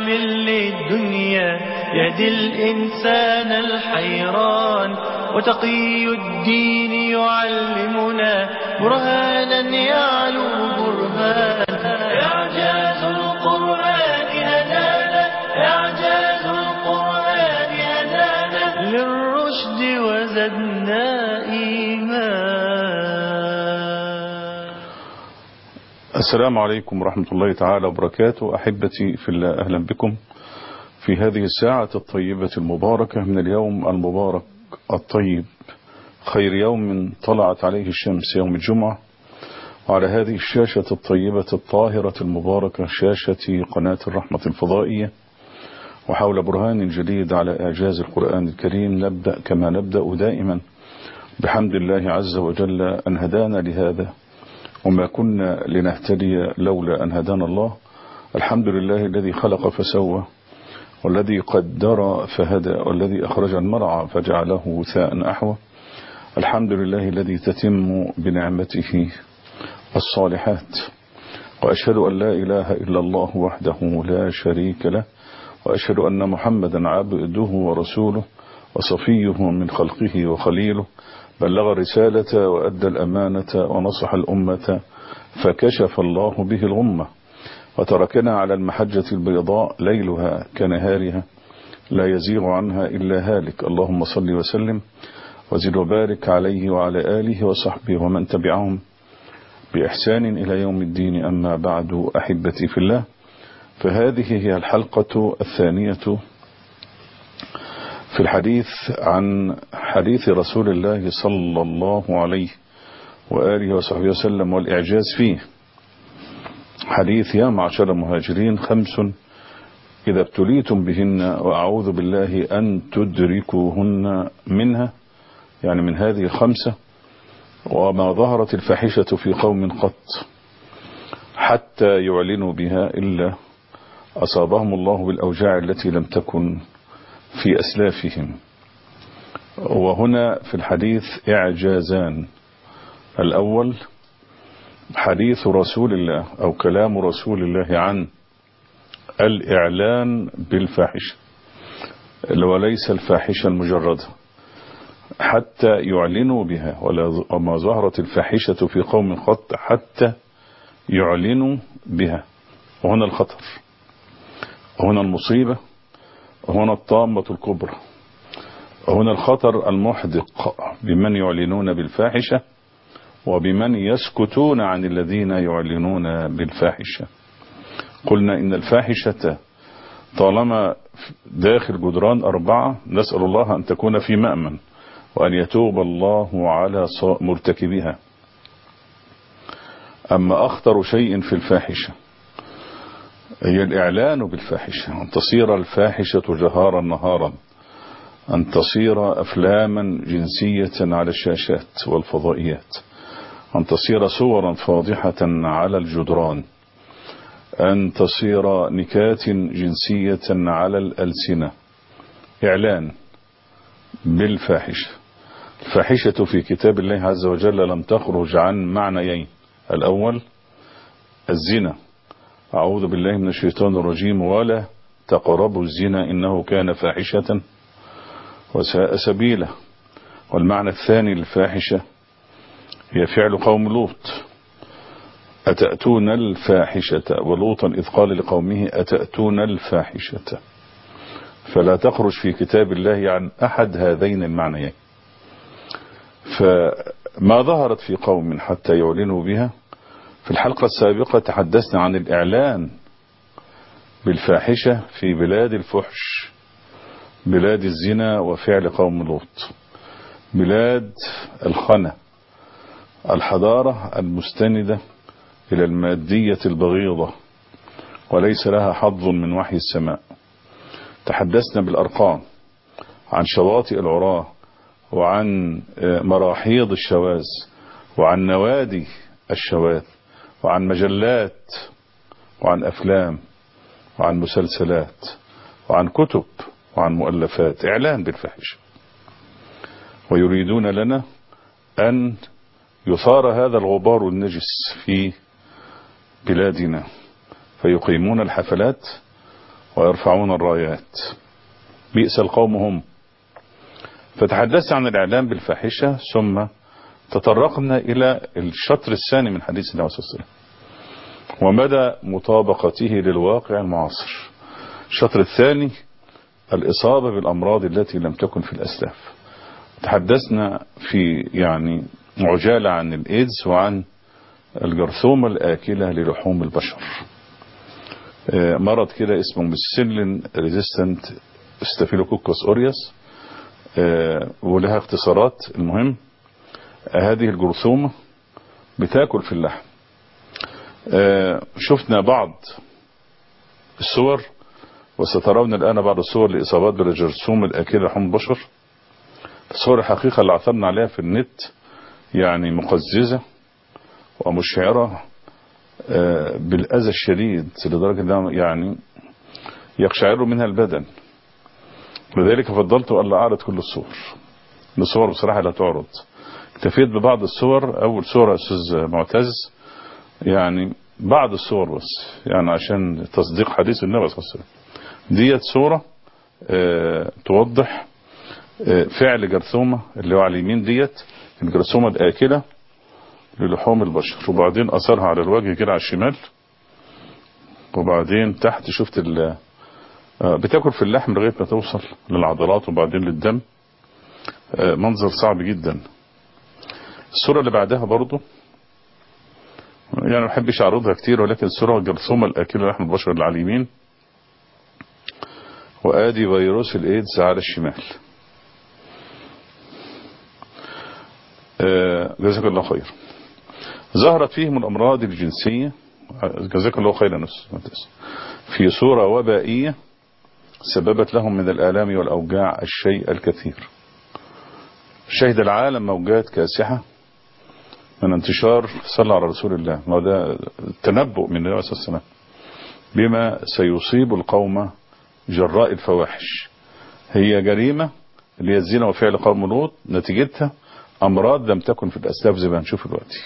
للدنيا يهدي الإنسان الحيران وتقي الدين يعلمنا برهانا يعلو برهانا إعجاز القرآن هدانا إعجاز القرآن هدانا للرشد وزدنا إيمان السلام عليكم ورحمة الله تعالى وبركاته أحبتي في الله أهلا بكم في هذه الساعة الطيبة المباركة من اليوم المبارك الطيب خير يوم طلعت عليه الشمس يوم الجمعة وعلى هذه الشاشة الطيبة الطاهرة المباركة شاشة قناة الرحمة الفضائية وحول برهان جديد على إعجاز القرآن الكريم نبدأ كما نبدأ دائما بحمد الله عز وجل أن هدانا لهذا وما كنا لنهتدي لولا أن هدانا الله الحمد لله الذي خلق فسوى والذي قدر فهدى والذي أخرج المرعى فجعله وثاء أحوى الحمد لله الذي تتم بنعمته الصالحات وأشهد أن لا إله إلا الله وحده لا شريك له وأشهد أن محمدا عبده ورسوله وصفيه من خلقه وخليله بلغ الرسالة وأدى الأمانة ونصح الأمة فكشف الله به الغمة وتركنا على المحجة البيضاء ليلها كنهارها لا يزيغ عنها إلا هالك اللهم صل وسلم وزد وبارك عليه وعلى آله وصحبه ومن تبعهم بإحسان إلى يوم الدين أما بعد أحبتي في الله فهذه هي الحلقة الثانية في الحديث عن حديث رسول الله صلى الله عليه وآله وصحبه وسلم والإعجاز فيه حديث يا معشر المهاجرين خمس إذا ابتليتم بهن وأعوذ بالله أن تدركوهن منها يعني من هذه الخمسة وما ظهرت الفاحشة في قوم قط حتى يعلنوا بها إلا أصابهم الله بالأوجاع التي لم تكن في أسلافهم وهنا في الحديث إعجازان الأول حديث رسول الله أو كلام رسول الله عن الإعلان بالفاحشة وليس الفاحشة المجردة حتى يعلنوا بها وما ظهرت الفاحشة في قوم قط حتى يعلنوا بها وهنا الخطر وهنا المصيبة وهنا الطامة الكبرى وهنا الخطر المحدق بمن يعلنون بالفاحشة وبمن يسكتون عن الذين يعلنون بالفاحشة قلنا إن الفاحشة طالما داخل جدران أربعة نسأل الله أن تكون في مأمن وأن يتوب الله على مرتكبها أما أخطر شيء في الفاحشة هي الإعلان بالفاحشة أن تصير الفاحشة جهارا نهارا أن تصير أفلاما جنسية على الشاشات والفضائيات أن تصير صورا فاضحة على الجدران أن تصير نكات جنسية على الألسنة إعلان بالفاحشة الفاحشة في كتاب الله عز وجل لم تخرج عن معنيين الأول الزنا أعوذ بالله من الشيطان الرجيم ولا تقربوا الزنا إنه كان فاحشة وساء سبيلا والمعنى الثاني للفاحشة هي فعل قوم لوط أتأتون الفاحشة ولوطا إذ قال لقومه أتأتون الفاحشة فلا تخرج في كتاب الله عن أحد هذين المعنيين فما ظهرت في قوم حتى يعلنوا بها في الحلقة السابقة تحدثنا عن الإعلان بالفاحشة في بلاد الفحش بلاد الزنا وفعل قوم لوط بلاد الخنا الحضارة المستندة إلى المادية البغيضة وليس لها حظ من وحي السماء تحدثنا بالأرقام عن شواطئ العراة وعن مراحيض الشواذ وعن نوادي الشواذ وعن مجلات وعن أفلام وعن مسلسلات وعن كتب وعن مؤلفات إعلان بالفحش ويريدون لنا أن يثار هذا الغبار النجس في بلادنا فيقيمون الحفلات ويرفعون الرايات بئس القوم هم فتحدثت عن الإعلام بالفاحشة ثم تطرقنا إلى الشطر الثاني من حديث النبي صلى الله عليه وسلم ومدى مطابقته للواقع المعاصر الشطر الثاني الإصابة بالأمراض التي لم تكن في الأسلاف تحدثنا في يعني عجالة عن الإيدز وعن الجرثومة الآكلة للحوم البشر مرض كده اسمه مسلين ريزيستنت ستافيلوكوكوس اوريوس ولها اختصارات المهم هذه الجرثومة بتاكل في اللحم شفنا بعض الصور وسترون الآن بعض الصور لإصابات بالجرثومة الآكلة لحوم البشر الصور الحقيقة اللي عثرنا عليها في النت يعني مقززة ومشعرة بالأذى الشديد لدرجة أنه يعني يقشعر منها البدن لذلك فضلت أن لا أعرض كل الصور الصور بصراحة لا تعرض اكتفيت ببعض الصور أول صورة أستاذ معتز يعني بعض الصور بس يعني عشان تصديق حديث النبي صلى الله عليه وسلم ديت صورة اه توضح اه فعل جرثومة اللي هو على اليمين ديت الجرثومة الآكلة للحوم البشر وبعدين أثرها على الوجه كده على الشمال وبعدين تحت شفت ال بتاكل في اللحم لغاية ما توصل للعضلات وبعدين للدم منظر صعب جدا الصورة اللي بعدها برضو يعني ما بحبش اعرضها كتير ولكن الصورة الجرثومة الآكلة لحم البشر اللي على اليمين وآدي فيروس الإيدز على الشمال جزاك الله خير ظهرت فيهم الأمراض الجنسية جزاك الله خيرا في صورة وبائية سببت لهم من الآلام والأوجاع الشيء الكثير شهد العالم موجات كاسحة من انتشار صلى على رسول الله وده تنبؤ من النبي صلى الله عليه وسلم بما سيصيب القوم جراء الفواحش هي جريمة اللي هي الزنا وفعل قوم لوط نتيجتها أمراض لم تكن في الأسلاف زي ما هنشوف دلوقتي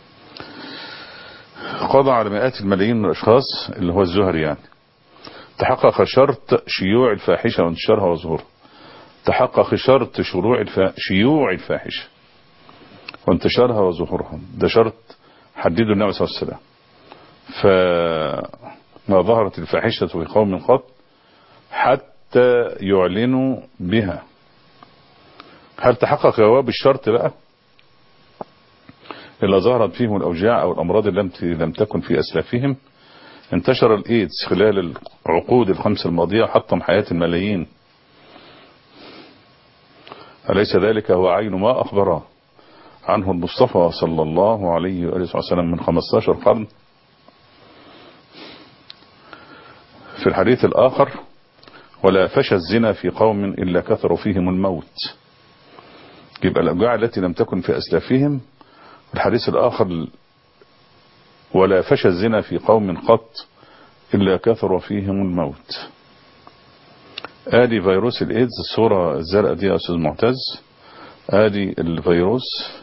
قضى على مئات الملايين من الأشخاص اللي هو الزهر يعني تحقق شرط شيوع الفاحشة وانتشارها وظهورها تحقق شرط شروع الفا... شيوع الفاحشة وانتشارها وظهورها ده شرط حدده النبي صلى الله عليه وسلم فما ظهرت الفاحشة في قوم قط حتى يعلنوا بها هل تحقق جواب الشرط بقى إلا ظهرت فيهم الأوجاع أو الأمراض التي لم تكن في أسلافهم انتشر الإيدز خلال العقود الخمس الماضية حطم حياة الملايين أليس ذلك هو عين ما أخبر عنه المصطفى صلى الله عليه وآله وسلم من 15 قرن في الحديث الآخر ولا فشى الزنا في قوم إلا كثر فيهم الموت يبقى الأوجاع التي لم تكن في أسلافهم الحديث الآخر ولا فشى الزنا في قوم قط إلا كثر فيهم الموت آدي فيروس الإيدز الصورة الزرقاء دي يا أستاذ معتز آدي الفيروس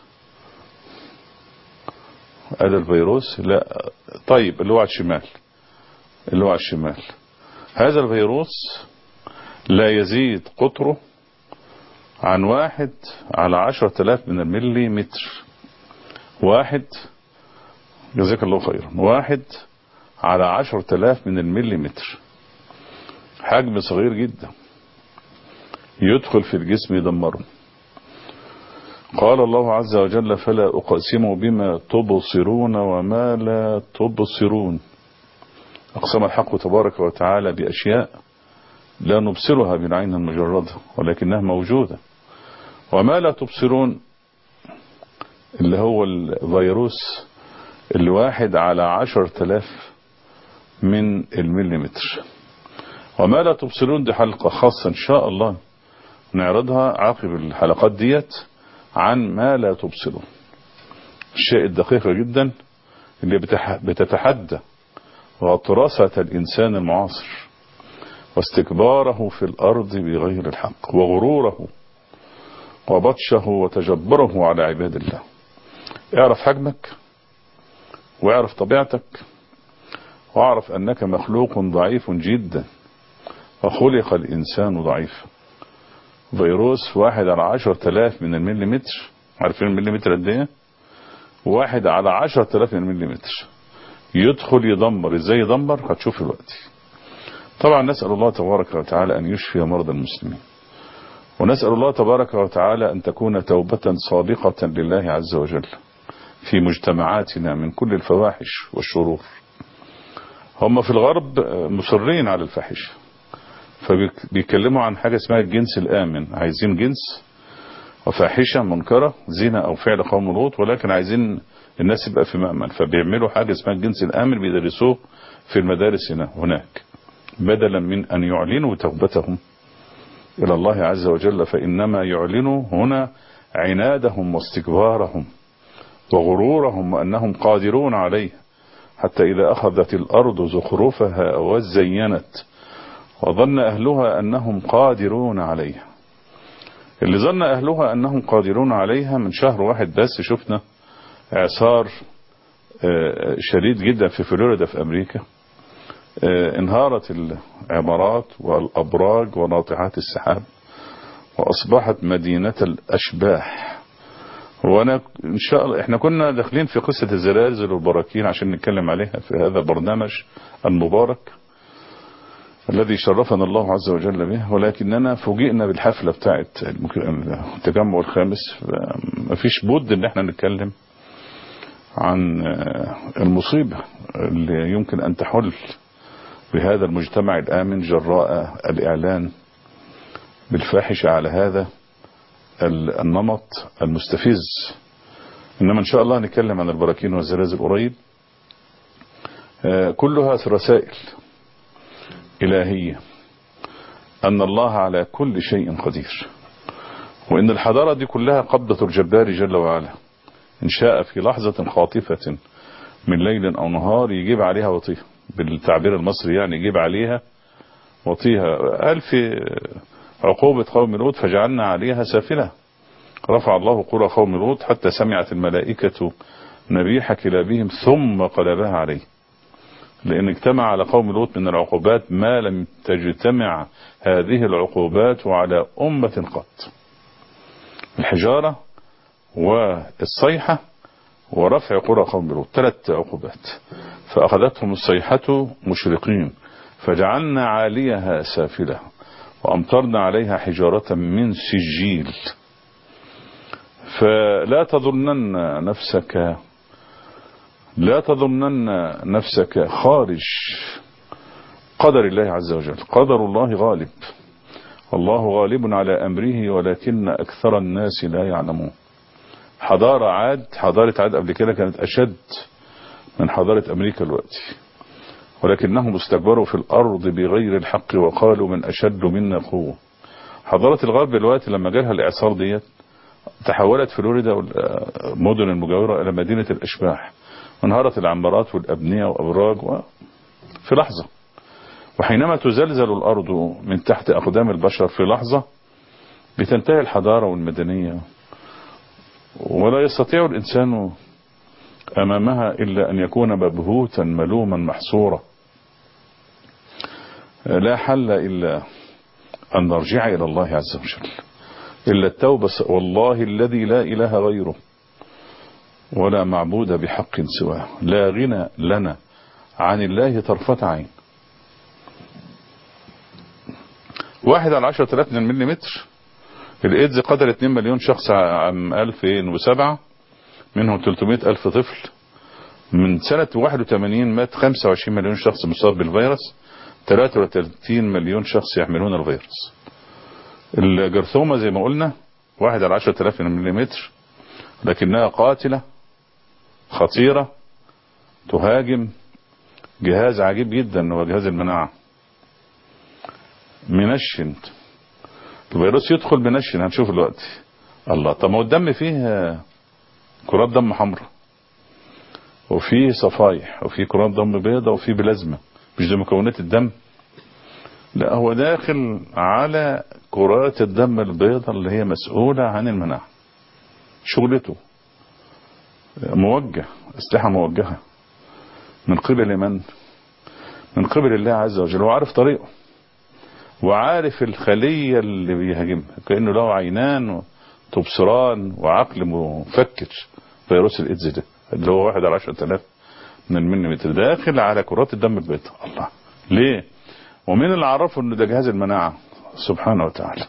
آدي الفيروس لا طيب اللي هو على الشمال اللي هو على الشمال هذا الفيروس لا يزيد قطره عن واحد على عشرة آلاف من الملي متر واحد جزاك الله خيرا واحد على عشرة آلاف من الملي متر حجم صغير جدا يدخل في الجسم يدمره قال الله عز وجل فلا أقسم بما تبصرون وما لا تبصرون أقسم الحق تبارك وتعالى بأشياء لا نبصرها بالعين المجردة ولكنها موجودة وما لا تبصرون اللي هو الفيروس الواحد على عشر تلاف من المليمتر وما لا تبصرون دي حلقة خاصة إن شاء الله نعرضها عقب الحلقات ديت عن ما لا تبصرون الشيء الدقيق جدا اللي بتتحدى غطرسة الإنسان المعاصر واستكباره في الأرض بغير الحق وغروره وبطشه وتجبره على عباد الله اعرف حجمك واعرف طبيعتك واعرف أنك مخلوق ضعيف جدا وخلق الإنسان ضعيفا فيروس واحد على عشر تلاف من المليمتر عارفين المليمتر قد ايه واحد على عشر تلاف من المليمتر يدخل يدمر ازاي يدمر هتشوف دلوقتي طبعا نسأل الله تبارك وتعالى أن يشفي مرضى المسلمين ونسأل الله تبارك وتعالى أن تكون توبة صادقة لله عز وجل في مجتمعاتنا من كل الفواحش والشرور هم في الغرب مصرين على الفاحشة فبيتكلموا عن حاجة اسمها الجنس الآمن عايزين جنس وفاحشة منكرة زنا أو فعل قوم لوط ولكن عايزين الناس يبقى في مأمن فبيعملوا حاجة اسمها الجنس الآمن بيدرسوه في المدارس هنا هناك بدلا من أن يعلنوا توبتهم إلى الله عز وجل فإنما يعلنوا هنا عنادهم واستكبارهم وغرورهم وأنهم قادرون عليه حتى إذا أخذت الأرض زخرفها وزينت وظن أهلها أنهم قادرون عليها اللي ظن أهلها أنهم قادرون عليها من شهر واحد بس شفنا إعصار شديد جدا في فلوريدا في أمريكا انهارت العمارات والأبراج وناطحات السحاب وأصبحت مدينة الأشباح وانا ان شاء الله احنا كنا داخلين في قصة الزلازل والبراكين عشان نتكلم عليها في هذا البرنامج المبارك الذي شرفنا الله عز وجل به ولكننا فوجئنا بالحفلة بتاعت التجمع الخامس مفيش بد ان احنا نتكلم عن المصيبة اللي يمكن ان تحل بهذا المجتمع الآمن جراء الإعلان بالفاحشة على هذا النمط المستفز إنما إن شاء الله نتكلم عن البراكين والزلازل قريب كلها رسائل إلهية أن الله على كل شيء قدير وإن الحضارة دي كلها قبضة الجبار جل وعلا إن شاء في لحظة خاطفة من ليل أو نهار يجيب عليها وطيها بالتعبير المصري يعني يجيب عليها وطيها قال في عقوبة قوم لوط فجعلنا عليها سافلة رفع الله قرى قوم لوط حتى سمعت الملائكة نبيح كلابهم ثم قلبها عليه لأن اجتمع على قوم لوط من العقوبات ما لم تجتمع هذه العقوبات على أمة قط الحجارة والصيحة ورفع قرى قوم لوط ثلاث عقوبات فأخذتهم الصيحة مشرقين فجعلنا عاليها سافلة وأمطرنا عليها حجارة من سجيل فلا تظنن نفسك لا تظنن نفسك خارج قدر الله عز وجل قدر الله غالب والله غالب على أمره ولكن أكثر الناس لا يعلمون حضارة عاد حضارة عاد قبل كده كانت أشد من حضارة أمريكا دلوقتي ولكنهم استكبروا في الأرض بغير الحق وقالوا من أشد منا قوة حضارة الغرب دلوقتي لما جالها الإعصار ديت تحولت فلوريدا والمدن المجاورة إلى مدينة الأشباح وانهارت العمارات والأبنية وأبراج و... في لحظة وحينما تزلزل الأرض من تحت أقدام البشر في لحظة بتنتهي الحضارة والمدنية ولا يستطيع الإنسان أمامها إلا أن يكون مبهوتا ملوما محصورا لا حل إلا أن نرجع إلى الله عز وجل إلا التوبة والله الذي لا إله غيره ولا معبود بحق سواه لا غنى لنا عن الله طرفة عين واحد على عشرة آلاف من المليمتر الإيدز قتل 2 مليون شخص عام 2007 منهم 300 ألف طفل من سنة 81 مات 25 مليون شخص مصاب بالفيروس 33 مليون شخص يحملون الفيروس الجرثومة زي ما قلنا واحد على 10000 مليمتر لكنها قاتلة خطيرة تهاجم جهاز عجيب جدا هو جهاز المناعة منشن الفيروس يدخل منشن هنشوف دلوقتي الله طب ما هو الدم فيه كرات دم حمراء وفيه صفايح وفيه كرات دم بيضاء وفيه بلازما مش دي مكونات الدم لا هو داخل على كرات الدم البيضاء اللي هي مسؤولة عن المناعة شغلته موجه اسلحة موجهة من قبل من من قبل الله عز وجل هو عارف طريقه وعارف الخلية اللي بيهاجمها كأنه له عينان وتبصران وعقل مفكر فيروس الإيدز ده اللي هو واحد على عشرة آلاف من المليمتر داخل على كرات الدم البيضاء الله ليه ومين اللي عرفه انه ده جهاز المناعة سبحانه وتعالى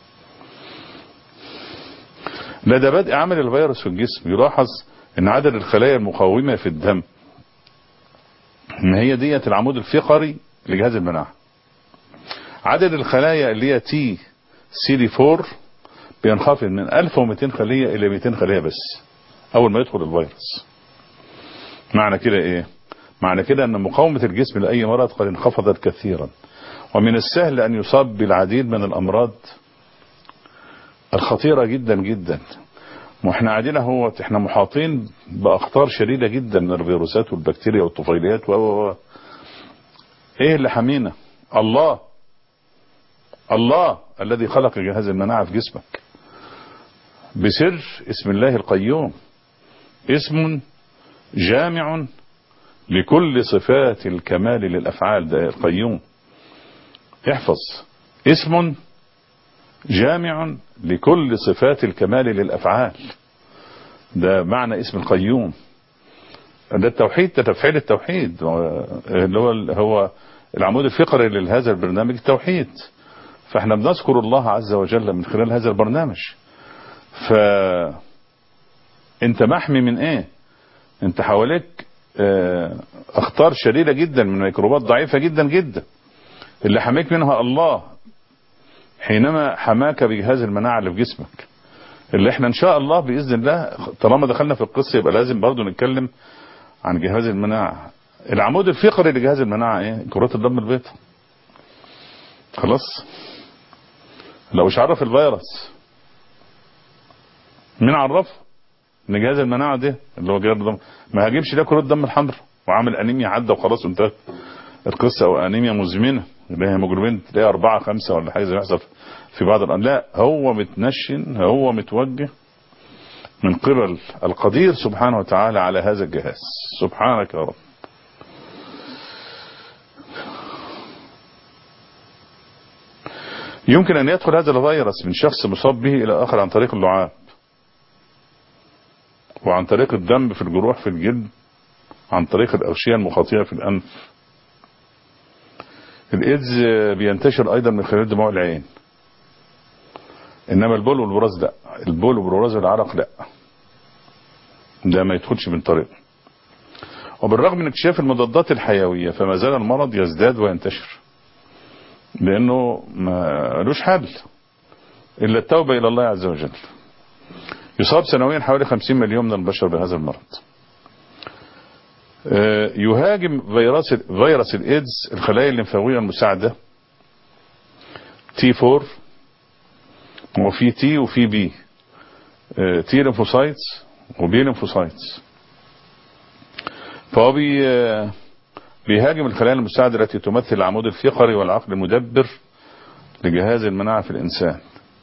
لا ده بدء عمل الفيروس في الجسم يلاحظ ان عدد الخلايا المقاومة في الدم ان هي ديت العمود الفقري لجهاز المناعة عدد الخلايا اللي هي تي سي دي 4 بينخفض من 1200 خلية الى 200 خلية بس اول ما يدخل الفيروس معنى كده ايه معنى كده ان مقاومة الجسم لأي مرض قد انخفضت كثيرا ومن السهل ان يصاب بالعديد من الامراض الخطيرة جدا جدا واحنا قاعدين اهو احنا محاطين باخطار شديدة جدا من الفيروسات والبكتيريا والطفيليات و و ايه اللي حمينا الله الله الذي خلق جهاز المناعة في جسمك بسر اسم الله القيوم اسم جامع لكل صفات الكمال للأفعال ده القيوم احفظ اسم جامع لكل صفات الكمال للأفعال ده معنى اسم القيوم ده التوحيد ده تفعيل التوحيد اللي هو هو العمود الفقري لهذا البرنامج التوحيد فاحنا بنذكر الله عز وجل من خلال هذا البرنامج ف انت محمي من ايه انت حواليك اخطار شديدة جدا من ميكروبات ضعيفة جدا جدا اللي حميك منها الله حينما حماك بجهاز المناعة اللي في جسمك اللي احنا ان شاء الله بإذن الله طالما دخلنا في القصة يبقى لازم برضو نتكلم عن جهاز المناعة العمود الفقري لجهاز المناعة ايه كرات الدم البيضاء خلاص لو مش عرف الفيروس مين عرفه ان جهاز المناعه ده اللي هو جهاز الدم ما هاجمش ده كرات الدم الحمراء وعامل انيميا عدى وخلاص وانتهت القصه او انيميا مزمنه اللي هي هيموجلوبين تلاقي أربعة خمسة ولا حاجه زي ما يحصل في بعض الأن لا هو متنشن هو متوجه من قبل القدير سبحانه وتعالى على هذا الجهاز سبحانك يا رب يمكن أن يدخل هذا الفيروس من شخص مصاب به إلى آخر عن طريق اللعاب وعن طريق الدم في الجروح في الجلد عن طريق الأغشية المخاطية في الأنف الإيدز بينتشر أيضا من خلال دموع العين إنما البول والبراز لا البول والبراز والعرق لا ده ما يدخلش من طريق وبالرغم من اكتشاف المضادات الحيوية فما زال المرض يزداد وينتشر لأنه ما لوش حل إلا التوبة إلى الله عز وجل يصاب سنويا حوالي 50 مليون من البشر بهذا المرض يهاجم فيروس فيروس الايدز الخلايا الليمفاويه المساعده تي 4 وفي تي وفي بي تي ليمفوسايتس وبي ليمفوسايتس فهو بي بيهاجم الخلايا المساعده التي تمثل العمود الفقري والعقل المدبر لجهاز المناعه في الانسان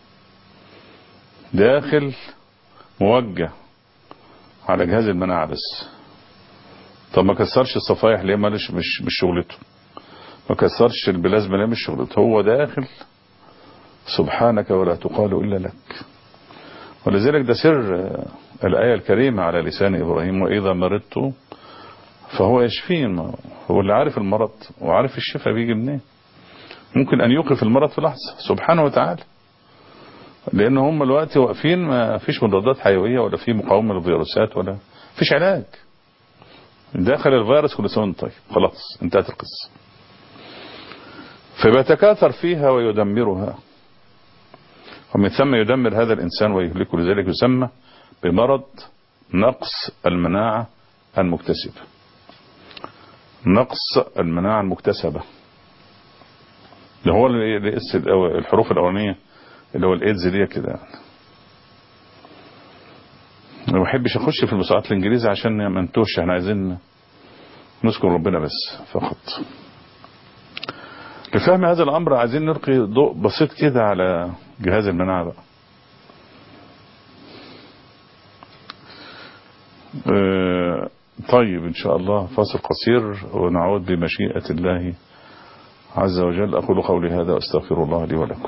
داخل موجه على جهاز المناعه بس طب ما كسرش الصفايح ليه مالش مش مش شغلته ما كسرش البلازما ليه مش شغلته هو داخل سبحانك ولا تقال إلا لك ولذلك ده سر الآية الكريمة على لسان إبراهيم وإذا مرضت فهو يشفين هو اللي عارف المرض وعارف الشفاء بيجي منين ممكن أن يوقف المرض في لحظة سبحانه وتعالى لأن هم الوقت واقفين ما فيش مضادات حيوية ولا في مقاومة للفيروسات ولا فيش علاج دخل الفيروس كل سنه طيب خلاص انتهت القصه فبيتكاثر فيها ويدمرها ومن ثم يدمر هذا الانسان ويهلكه لذلك يسمى بمرض نقص المناعه المكتسبه نقص المناعه المكتسبه اللي هو الحروف الاولانيه اللي هو الايدز دي كده يعني ما بحبش اخش في المصطلحات الانجليزي عشان ما نتوش احنا عايزين نذكر ربنا بس فقط لفهم هذا الامر عايزين نلقي ضوء بسيط كده على جهاز المناعه بقى اه طيب ان شاء الله فاصل قصير ونعود بمشيئه الله عز وجل أقول قولي هذا وأستغفر الله لي ولكم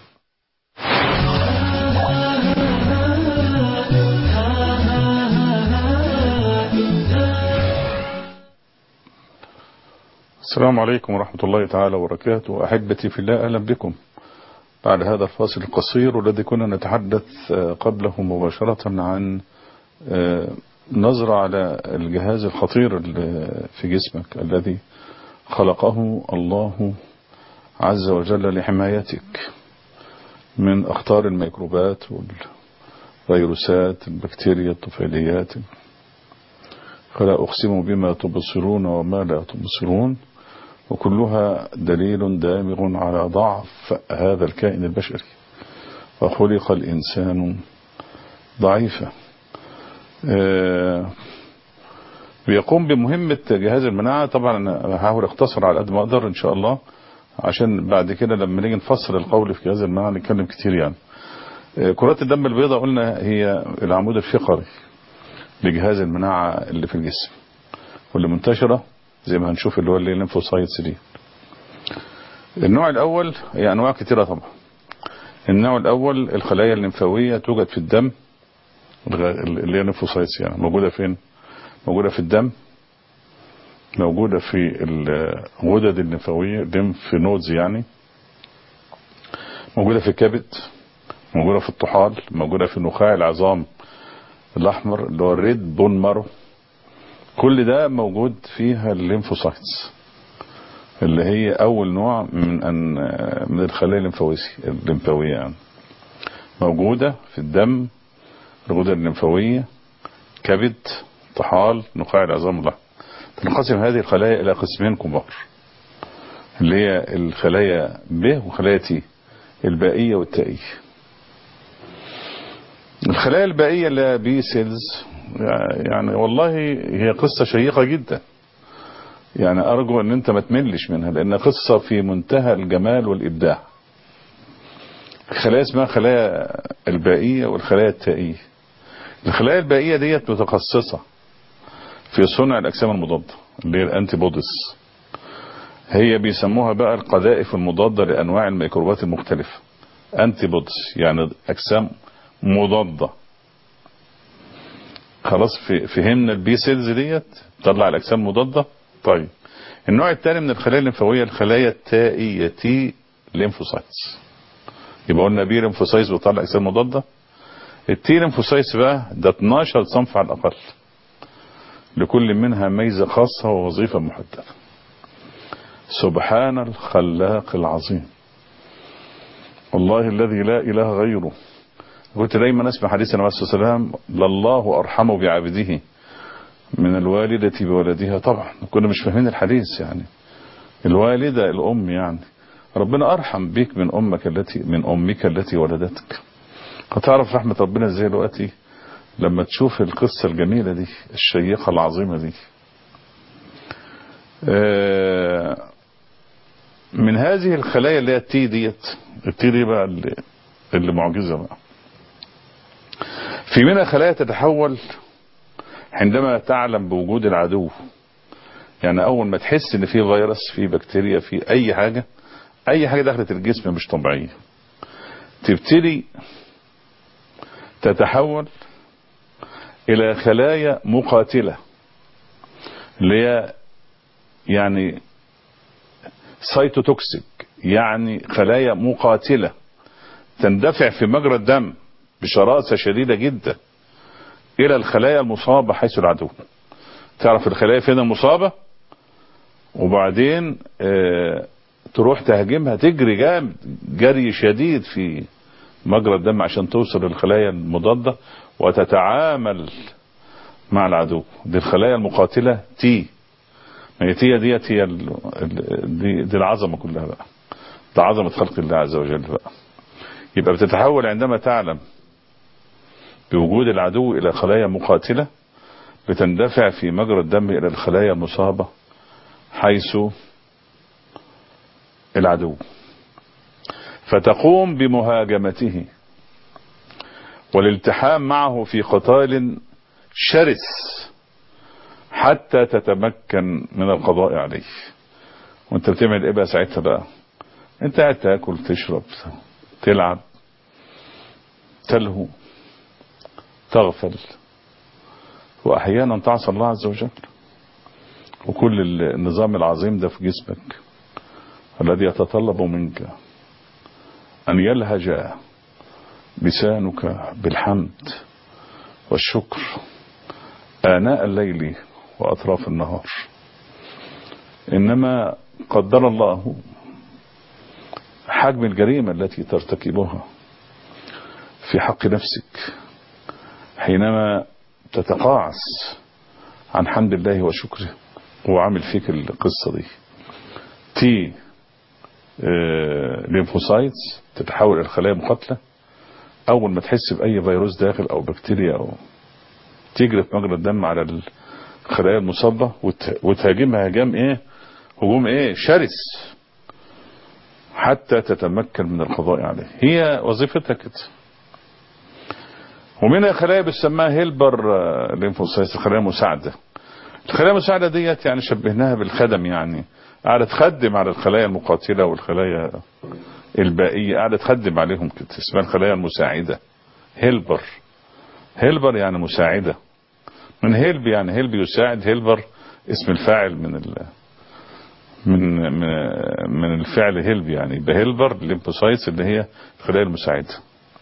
السلام عليكم ورحمة الله تعالى وبركاته أحبتي في الله أهلا بكم بعد هذا الفاصل القصير والذي كنا نتحدث قبله مباشرة عن نظرة على الجهاز الخطير في جسمك الذي خلقه الله عز وجل لحمايتك من أخطار الميكروبات والفيروسات البكتيريا الطفيليات فلا أقسم بما تبصرون وما لا تبصرون وكلها دليل دامغ على ضعف هذا الكائن البشري وخلق الإنسان ضعيفا بيقوم بمهمة جهاز المناعة طبعا أنا هحاول اختصر على قد ما أقدر إن شاء الله عشان بعد كده لما نيجي نفصل القول في جهاز المناعة نتكلم كتير يعني كرات الدم البيضاء قلنا هي العمود الفقري لجهاز المناعة اللي في الجسم واللي منتشرة زي ما هنشوف اللي هو اللي الليمفوسايتس دي النوع الأول هي أنواع كتيرة طبعا النوع الأول الخلايا الليمفاوية توجد في الدم اللي هي الليمفوسايتس يعني موجودة فين موجودة في الدم موجودة في الغدد الليمفاوية الليمف نودز يعني موجودة في الكبد موجودة في الطحال موجودة في نخاع العظام الأحمر اللي هو الريد بون مارو كل ده موجود فيها الليمفوسايتس اللي هي أول نوع من أن من الخلايا الليمفاوية الليمفاوية يعني موجودة في الدم الغدد الليمفاوية كبد طحال نخاع العظام الأحمر تنقسم هذه الخلايا إلى قسمين كبار اللي هي الخلايا ب وخلايا تي البائية والتائية الخلايا البائية اللي بي سيلز يعني والله هي قصة شيقة جدا يعني أرجو أن أنت ما تملش منها لأن قصة في منتهى الجمال والإبداع خلايا اسمها خلايا البائية والخلايا التائية الخلايا البائية ديت متخصصة في صنع الأجسام المضادة اللي هي الأنتي بوديز هي بيسموها بقى القذائف المضادة لأنواع الميكروبات المختلفة أنتي بوديز يعني أجسام مضادة خلاص فهمنا البي سيلز ديت تطلع الأجسام مضادة طيب النوع الثاني من الخلايا الليمفاوية الخلايا التائية تي ليمفوسايتس يبقى قلنا بي ليمفوسايتس بتطلع أجسام مضادة التي ليمفوسايتس بقى ده 12 صنف على الأقل لكل منها ميزة خاصة ووظيفة محددة سبحان الخلاق العظيم والله الذي لا إله غيره قلت دايما اسمع حديث النبي صلى الله عليه وسلم لله أرحم بعبده من الوالدة بولدها طبعا كنا مش فاهمين الحديث يعني الوالدة الأم يعني ربنا أرحم بك من أمك التي من أمك التي ولدتك هتعرف رحمة ربنا ازاي دلوقتي لما تشوف القصة الجميلة دي الشيقة العظيمة دي من هذه الخلايا اللي هي التي ديت التي دي بقى اللي, اللي معجزة بقى في منها خلايا تتحول عندما تعلم بوجود العدو يعني اول ما تحس ان في فيروس في بكتيريا في اي حاجة اي حاجة دخلت الجسم مش طبيعية تبتدي تتحول الى خلايا مقاتلة اللي هي يعني سايتوتوكسيك يعني خلايا مقاتلة تندفع في مجرى الدم بشراسة شديدة جدا الى الخلايا المصابة حيث العدو تعرف الخلايا فين المصابة وبعدين اه تروح تهاجمها تجري جامد جري شديد في مجرى الدم عشان توصل للخلايا المضادة وتتعامل مع العدو دي الخلايا المقاتلة تي هي تي ديت هي ال دي, دي العظمة كلها بقى ده عظمة خلق الله عز وجل بقى يبقى بتتحول عندما تعلم بوجود العدو إلى خلايا مقاتلة بتندفع في مجرى الدم إلى الخلايا المصابة حيث العدو فتقوم بمهاجمته والالتحام معه في قتال شرس حتى تتمكن من القضاء عليه وانت بتعمل ايه بقى ساعتها بقى انت قاعد تاكل تشرب تلعب تلهو تغفل واحيانا تعصى الله عز وجل وكل النظام العظيم ده في جسمك الذي يتطلب منك ان يلهج لسانك بالحمد والشكر آناء الليل وأطراف النهار إنما قدر الله حجم الجريمة التي ترتكبها في حق نفسك حينما تتقاعس عن حمد الله وشكره هو عامل فيك القصة دي تي آه ليمفوسايتس تتحول إلى خلايا مقاتلة أول ما تحس بأي فيروس داخل أو بكتيريا أو تجري في مجرى الدم على الخلايا المصابة وتهاجمها هجام إيه هجوم إيه شرس حتى تتمكن من القضاء عليه هي وظيفتها كده ومنها خلايا بنسميها هيلبر ليمفوسايتس خلايا مساعدة الخلايا المساعدة ديت يعني شبهناها بالخدم يعني قاعدة تخدم على الخلايا المقاتلة والخلايا البائية قاعدة تخدم عليهم كده اسمها الخلايا المساعدة هيلبر هيلبر يعني مساعدة من هيلب يعني هيلب يساعد هيلبر اسم الفاعل من ال من من الفعل هيلب يعني يبقى هيلبر الليمفوسايتس اللي هي الخلايا المساعدة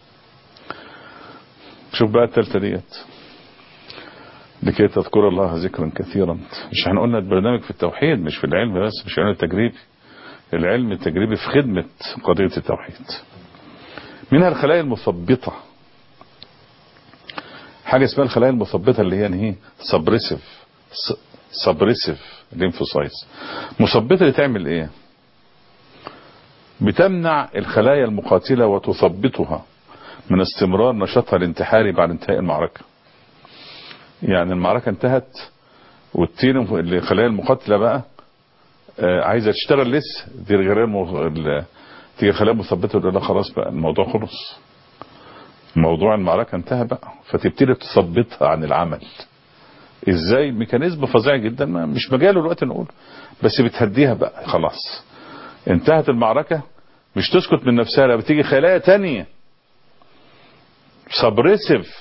شوف بقى التالتة ديت لكي تذكر الله ذكرا كثيرا مش احنا قلنا البرنامج في التوحيد مش في العلم بس مش العلم التجريبي العلم التجريبي في خدمة قضية التوحيد منها الخلايا المثبطة حاجة اسمها الخلايا المثبطة اللي هي ايه سبريسيف سبريسيف ليمفوسايتس مثبطة اللي تعمل ايه بتمنع الخلايا المقاتلة وتثبطها من استمرار نشاطها الانتحاري بعد انتهاء المعركة يعني المعركة انتهت والتين الخلايا المقاتلة بقى آه عايزة تشتغل لسه دي الخلايا تيجي خلايا مثبتة تقول لها خلاص بقى الموضوع خلص موضوع المعركة انتهى بقى فتبتدي تثبطها عن العمل ازاي ميكانيزم فظيع جدا ما مش مجاله الوقت نقول بس بتهديها بقى خلاص انتهت المعركة مش تسكت من نفسها لا بتيجي خلايا تانية سبريسيف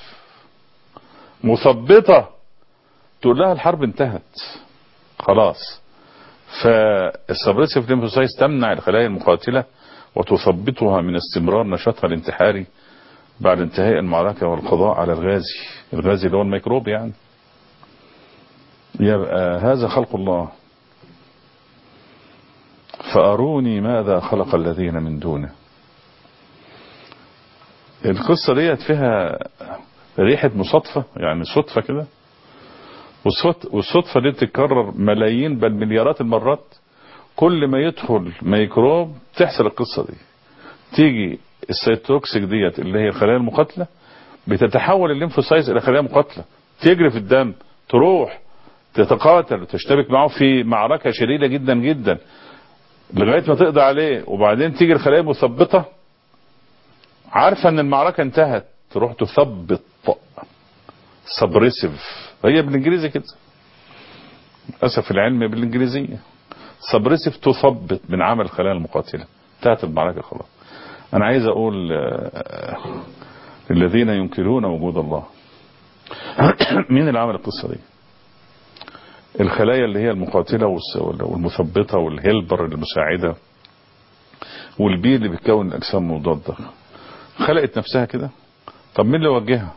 مثبطة تقول لها الحرب انتهت خلاص فالسبريسيف ليمفوسايتس تمنع الخلايا المقاتلة وتثبطها من استمرار نشاطها الانتحاري بعد انتهاء المعركة والقضاء على الغازي الغازي اللي هو الميكروب يعني يبقى هذا خلق الله فأروني ماذا خلق الذين من دونه القصة ديت فيها ريحة مصادفة يعني صدفة كده والصدفة دي تتكرر ملايين بل مليارات المرات كل ما يدخل ميكروب تحصل القصة دي تيجي السيتوكسيك ديت اللي هي الخلايا المقاتلة بتتحول الليمفوسايز الى خلايا مقاتلة تجري في الدم تروح تتقاتل وتشتبك معه في معركة شديدة جدا جدا لغاية ما تقضي عليه وبعدين تيجي الخلايا المثبطة عارفة ان المعركة انتهت تروح تثبط سبريسيف هي بالانجليزي كده للاسف العلم بالانجليزية سبريسيف تثبط من عمل الخلايا المقاتلة انتهت المعركة خلاص انا عايز اقول للذين ينكرون وجود الله مين اللي عمل القصة دي الخلايا اللي هي المقاتلة والمثبطة والهيلبر المساعدة والبي اللي بيتكون الاجسام المضادة خلقت نفسها كده طب مين اللي وجهها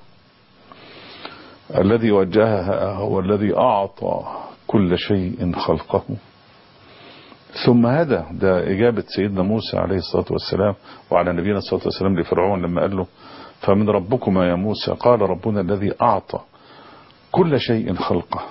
الذي وجهها هو الذي اعطى كل شيء خلقه ثم هدى ده اجابة سيدنا موسى عليه الصلاة والسلام وعلى نبينا الصلاة والسلام لفرعون لما قال له فمن ربكما يا موسى قال ربنا الذي اعطى كل شيء خلقه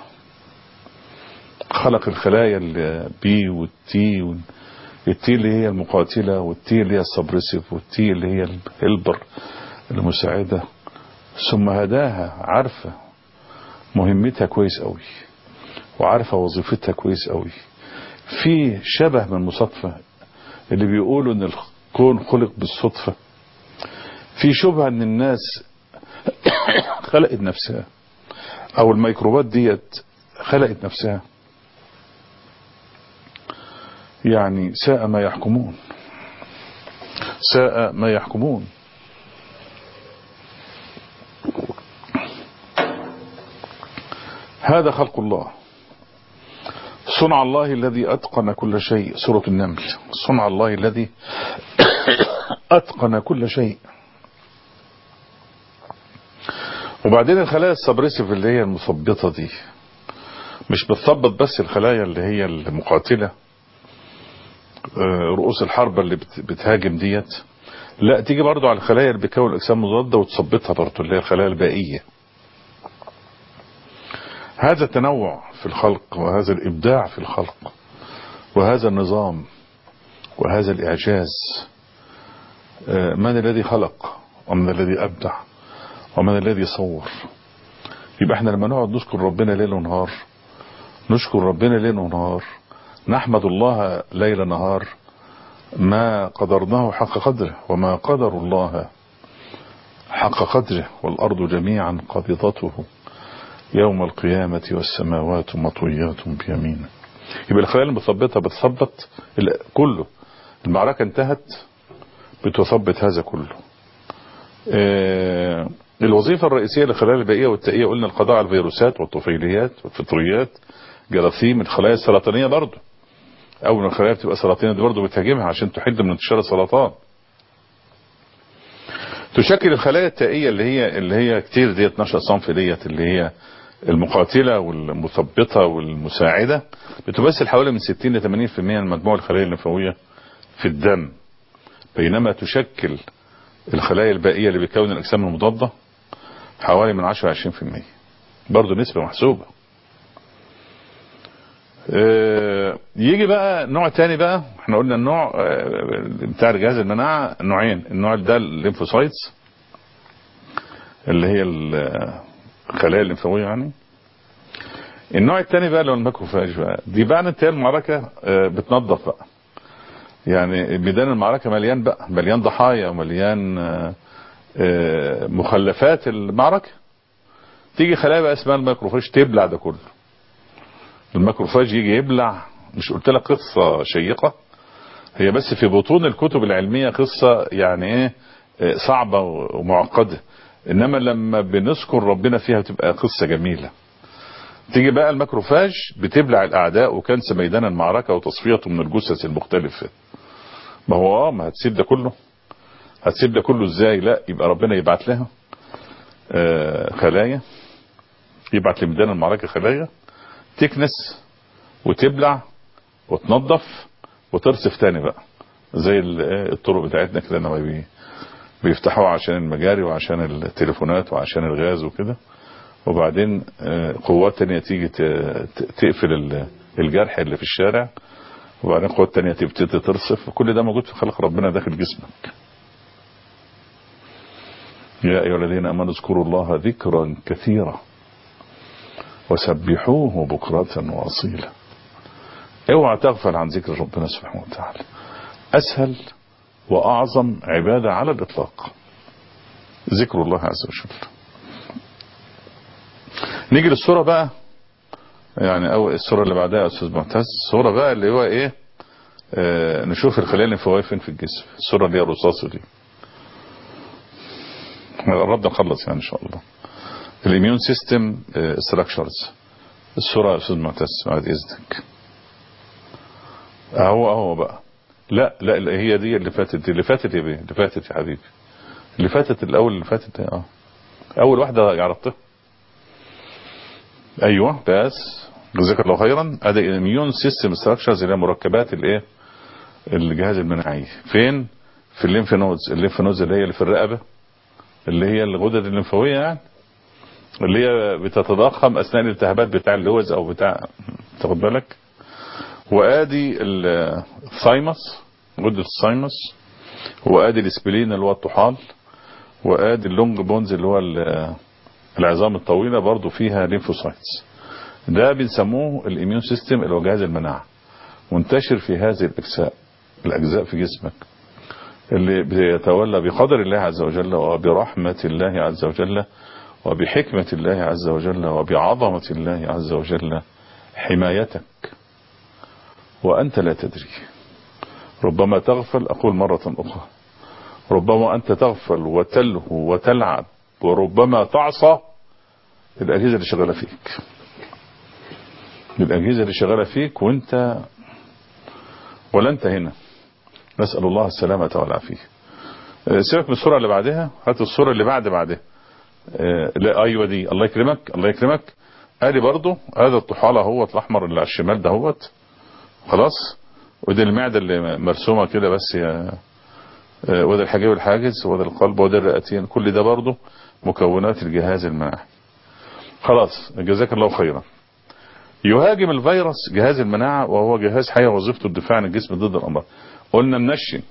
خلق الخلايا البي والتي والتي اللي هي المقاتلة والتي اللي هي السبرسيف والتي اللي هي الهلبر المساعدة ثم هداها عارفة مهمتها كويس قوي وعارفة وظيفتها كويس قوي في شبه من المصادفة اللي بيقولوا ان الكون خلق بالصدفة في شبهة ان الناس خلقت نفسها او الميكروبات ديت خلقت نفسها يعني ساء ما يحكمون ساء ما يحكمون هذا خلق الله صنع الله الذي أتقن كل شيء سورة النمل صنع الله الذي أتقن كل شيء وبعدين الخلايا السبريسيف اللي هي المثبطة دي مش بتثبط بس الخلايا اللي هي المقاتلة رؤوس الحربة اللي بتهاجم ديت لا تيجي برضو على الخلايا اللي بتكون الاجسام المضادة وتثبطها برضو اللي هي الخلايا البائية هذا التنوع في الخلق وهذا الإبداع في الخلق وهذا النظام وهذا الإعجاز من الذي خلق ومن الذي أبدع ومن الذي صور يبقى احنا لما نقعد نشكر ربنا ليل ونهار نشكر ربنا ليل ونهار نحمد الله ليل نهار ما قدرناه حق قدره وما قدر الله حق قدره والأرض جميعا قبضته يوم القيامة والسماوات مطويات بيمينه يبقى الخلايا المثبطة بتثبط كله المعركة انتهت بتثبط هذا كله اه الوظيفة الرئيسية للخلايا البائية والتائية قلنا القضاء على الفيروسات والطفيليات والفطريات جراثيم الخلايا السرطانية برضه أول ما الخلايا بتبقى سرطانية دي برضه بتهاجمها عشان تحد من انتشار السرطان تشكل الخلايا التائية اللي هي اللي هي كتير ديت 12 صنف ديت اللي هي المقاتلة والمثبطة والمساعدة بتمثل حوالي من 60 ل 80% من مجموع الخلايا الليمفاوية في الدم بينما تشكل الخلايا البائية اللي بيكون الأجسام المضادة حوالي من 10 ل 20% برضه نسبة محسوبة يجي بقى نوع تاني بقى احنا قلنا النوع بتاع جهاز المناعة نوعين النوع ده الليمفوسايتس اللي هي الخلايا الليمفاوية يعني النوع التاني بقى اللي هو الماكروفاج بقى دي بقى انتهى المعركة بتنظف بقى يعني ميدان المعركة مليان بقى مليان ضحايا ومليان مخلفات المعركة تيجي خلايا بقى اسمها الماكروفاج تبلع ده كله الماكروفاج يجي يبلع مش قلت لك قصة شيقة هي بس في بطون الكتب العلمية قصة يعني ايه صعبة ومعقدة انما لما بنذكر ربنا فيها بتبقى قصة جميلة تيجي بقى الماكروفاج بتبلع الاعداء وكنس ميدان المعركة وتصفيته من الجثث المختلفة ما هو اه ما هتسيب ده كله هتسيب ده كله ازاي لا يبقى ربنا يبعت لها آه خلايا يبعت لميدان المعركة خلايا تكنس وتبلع وتنظف وترصف تاني بقى زي الطرق بتاعتنا كده لما بيفتحوها عشان المجاري وعشان التليفونات وعشان الغاز وكده وبعدين قوات تانية تيجي تقفل الجرح اللي في الشارع وبعدين قوات تانية تبتدي ترصف وكل ده موجود في خلق ربنا داخل جسمك يا أيها الذين أمنوا اذكروا الله ذكرا كثيرا وسبحوه بكرة وأصيلا اوعى تغفل عن ذكر ربنا سبحانه وتعالى أسهل وأعظم عبادة على الإطلاق ذكر الله عز وجل نيجي للصورة بقى يعني أو الصورة اللي بعدها يا أستاذ معتز الصورة بقى اللي هو إيه آه نشوف الخلايا الليمفاوية فين في الجسم الصورة اللي هي الرصاص دي قربنا نخلص يعني إن شاء الله الاميون سيستم ستراكشرز الصورة يا أستاذ معتز بعد إذنك أهو أهو بقى لا لا لا هي دي اللي فاتت دي اللي فاتت يا بيه اللي فاتت يا حبيبي اللي فاتت الأول اللي فاتت اه أول واحدة عرفتها أيوه بس جزاك الله خيرا ادي الاميون سيستم ستراكشرز اللي هي مركبات الايه الجهاز المناعي فين في الليمف نودز الليمف نودز اللي هي اللي في الرقبه اللي هي الغدد الليمفاويه يعني اللي هي بتتضخم اثناء الالتهابات بتاع اللوز او بتاع تاخد بالك وادي الثايمس غده الثايمس وادي الاسبلين اللي هو الطحال وادي اللونج بونز اللي هو العظام الطويله برضو فيها ليمفوسايتس ده بنسموه الاميون سيستم اللي هو جهاز المناعه منتشر في هذه الاجزاء الاجزاء في جسمك اللي بيتولى بقدر الله عز وجل وبرحمه الله عز وجل وبحكمه الله عز وجل وبعظمه الله عز وجل حمايتك وأنت لا تدري ربما تغفل أقول مرة أخرى ربما أنت تغفل وتلهو وتلعب وربما تعصى الأجهزة اللي شغالة فيك الأجهزة اللي شغالة فيك وانت ولا انت هنا نسأل الله السلامة والعافية سيبك من الصورة اللي بعدها هات الصورة اللي بعد بعدها آه لا ايوه دي الله يكرمك الله يكرمك ادي برضو هذا الطحالة هوت الاحمر اللي على الشمال ده هوت خلاص ودي المعدة اللي مرسومة كده بس يا آه وده الحجاب الحاجز وده القلب وده الرئتين كل ده برضو مكونات الجهاز المناعي خلاص جزاك الله خيرا يهاجم الفيروس جهاز المناعة وهو جهاز حي وظيفته الدفاع عن الجسم ضد الأمراض قلنا منشن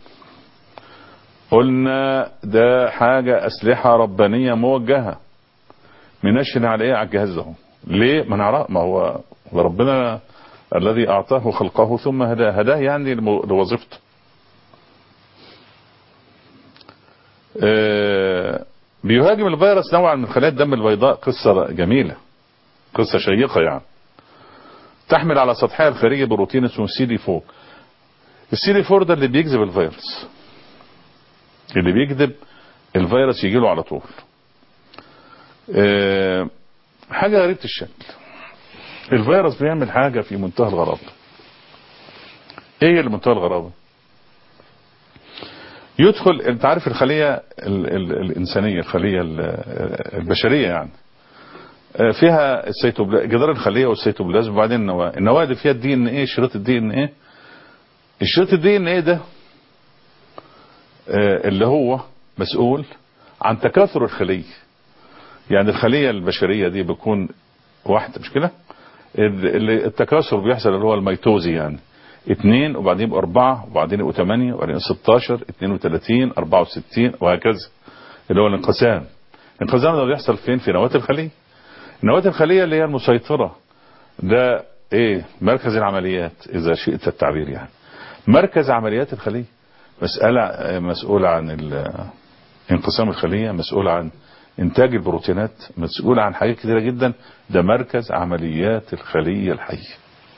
قلنا ده حاجة أسلحة ربانية موجهة منشن على إيه على الجهاز ده ليه ما نعرف ما هو ربنا الذي أعطاه خلقه ثم هداه هداه يعني لوظيفته آه بيهاجم الفيروس نوعا من خلايا الدم البيضاء قصة جميلة قصة شيقة يعني تحمل على سطحها الخارجي بروتين اسمه سي دي 4 السي دي 4 ده اللي بيجذب الفيروس اللي بيجذب الفيروس يجي له على طول أه حاجة غريبة الشكل الفيروس بيعمل حاجة في منتهى الغرابة ايه اللي منتهى الغرابة يدخل انت عارف الخلية ال ال الانسانية الخلية البشرية يعني فيها السيتوبلازم جدار الخليه والسيتوبلازم وبعدين النواه النواه دي فيها الدي ان ايه شريط الدي ان ايه الشريط الدي ان ايه ده اللي هو مسؤول عن تكاثر الخليه يعني الخليه البشريه دي بيكون واحده مش كده التكاثر بيحصل اللي هو الميتوزي يعني اثنين وبعدين يبقى اربعة وبعدين يبقوا ثمانية وبعدين 16 32 64 وهكذا اللي هو الانقسام الانقسام ده بيحصل فين في نواة الخليه النواة الخلية اللي هي المسيطرة ده ايه مركز العمليات اذا شئت التعبير يعني مركز عمليات الخلية مسألة مسؤولة عن انقسام الخلية مسؤولة عن انتاج البروتينات مسؤولة عن حاجات كثيرة جدا ده مركز عمليات الخلية الحية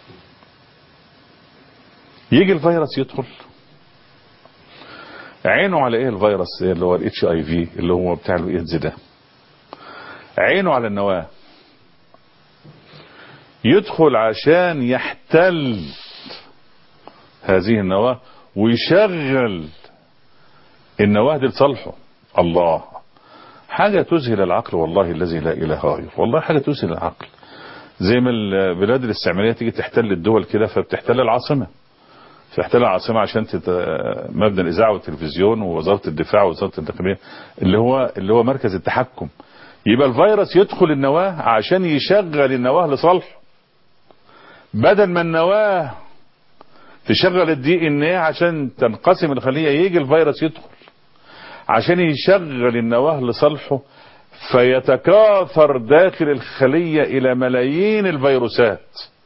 يجي الفيروس يدخل عينه على ايه الفيروس اللي هو الاتش اي في اللي هو بتاع الايدز ده عينه على النواه يدخل عشان يحتل هذه النواة ويشغل النواة دي لصالحه الله حاجة تذهل العقل والله الذي لا إله غيره والله حاجة تذهل العقل زي ما البلاد الاستعمارية تيجي تحتل الدول كده فبتحتل العاصمة تحتل العاصمة عشان تت... مبنى الإذاعة والتلفزيون ووزارة الدفاع ووزارة الداخلية اللي هو اللي هو مركز التحكم يبقى الفيروس يدخل النواة عشان يشغل النواة لصالحه بدل ما النواة تشغل الدي ان ايه عشان تنقسم الخلية يجي الفيروس يدخل عشان يشغل النواة لصالحه فيتكاثر داخل الخلية الى ملايين الفيروسات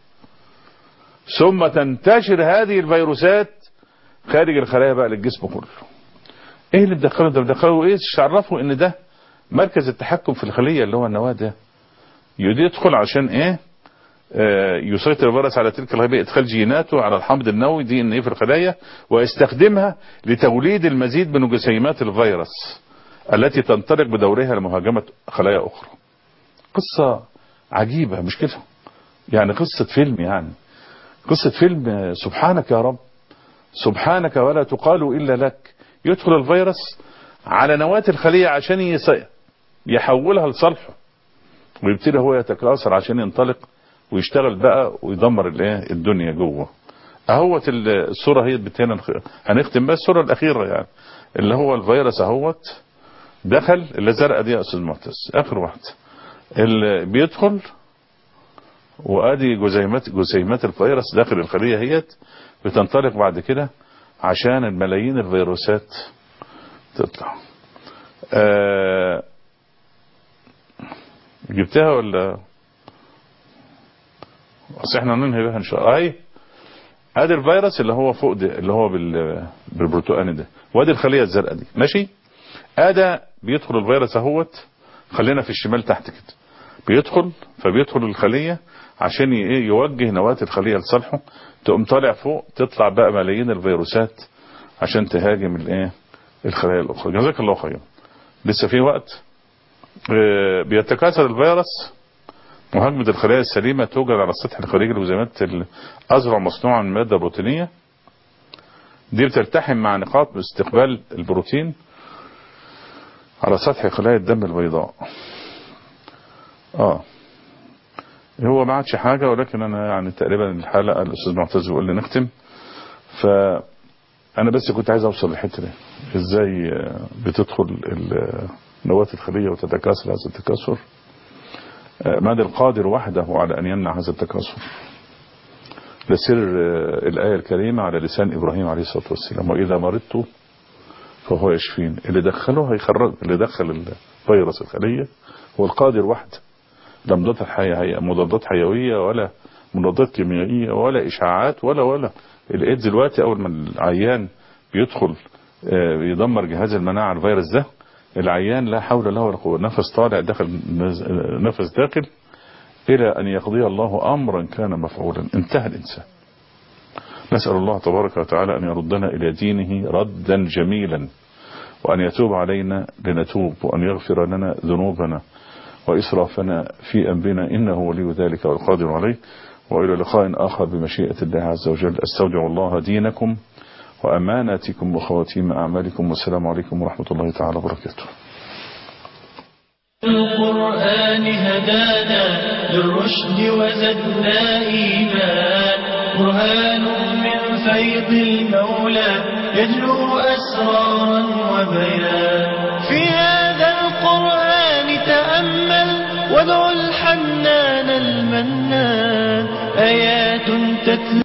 ثم تنتشر هذه الفيروسات خارج الخلايا بقى للجسم كله ايه اللي مدخله ده مدخله ايه تعرفوا ان ده مركز التحكم في الخلية اللي هو النواة ده يدخل عشان ايه آه يسيطر الفيروس على تلك الخلية ادخال جيناته على الحمض النووي دي ان ايه في الخلايا ويستخدمها لتوليد المزيد من جسيمات الفيروس التي تنطلق بدورها لمهاجمة خلايا اخرى قصة عجيبة مش كده يعني قصة فيلم يعني قصة فيلم سبحانك يا رب سبحانك ولا تقال إلا لك يدخل الفيروس على نواة الخلية عشان يسير يحولها لصالحه ويبتدي هو يتكاثر عشان ينطلق ويشتغل بقى ويدمر الايه الدنيا جوه اهوت الصوره هي بتاعنا هنختم بس الصوره الاخيره يعني اللي هو الفيروس اهوت دخل اللي زرقاء دي يا استاذ معتز اخر واحد اللي بيدخل وادي جزيمات جسيمات الفيروس داخل الخليه هيت بتنطلق بعد كده عشان الملايين الفيروسات تطلع آه جبتها ولا اصل احنا ننهي بها ان شاء الله اهي ادي الفيروس اللي هو فوق ده اللي هو بال بالبرتقاني ده وادي الخليه الزرقاء دي ماشي ادى بيدخل الفيروس اهوت خلينا في الشمال تحت كده بيدخل فبيدخل الخليه عشان ي- إيه يوجه نواة الخلية لصالحه تقوم طالع فوق تطلع بقى ملايين الفيروسات عشان تهاجم الايه الخلايا الاخرى جزاك الله خيرا لسه في وقت آه، بيتكاثر الفيروس مهاجمة الخلايا السليمة توجد على السطح الخارجي لوزيمات الأزرع مصنوعة من مادة بروتينية دي بتلتحم مع نقاط استقبال البروتين على سطح خلايا الدم البيضاء اه هو ما عادش حاجة ولكن انا يعني تقريبا الحلقة الاستاذ معتز بيقول لي نختم فانا بس كنت عايز اوصل للحتة دي ازاي آه، بتدخل ال- نواة الخلية وتتكاثر هذا التكاثر آه، من القادر وحده على ان يمنع هذا التكاثر ده سر آه، الآية الكريمة على لسان إبراهيم عليه الصلاة والسلام وإذا مرضت فهو يشفين اللي دخله هيخرج اللي دخل الفيروس الخلية هو القادر وحده لا مضادات حي... هي- مضادات حيوية ولا مضادات كيميائية ولا إشعاعات ولا ولا الإيدز دلوقتي أول ما العيان بيدخل آه، يدمر جهاز المناعة الفيروس ده العيان لا حول له ولا قوة نفس طالع داخل نز- آه، نفس داخل إلى أن يقضي الله أمرا كان مفعولا انتهى الإنسان نسأل الله تبارك وتعالى أن يردنا إلى دينه ردا جميلا وأن يتوب علينا لنتوب وأن يغفر لنا ذنوبنا وإسرافنا في أمرنا إنه ولي ذلك والقادر عليه وإلى لقاء آخر بمشيئة الله عز وجل أستودع الله دينكم وأماناتكم وخواتيم أعمالكم والسلام عليكم ورحمة الله تعالى وبركاته القرآن هدانا للرشد وزدنا إيمان برهان من فيض المولى يجلو أسرارا وبيان في هذا القرآن تأمل وادع الحنان المنان آيات تتلو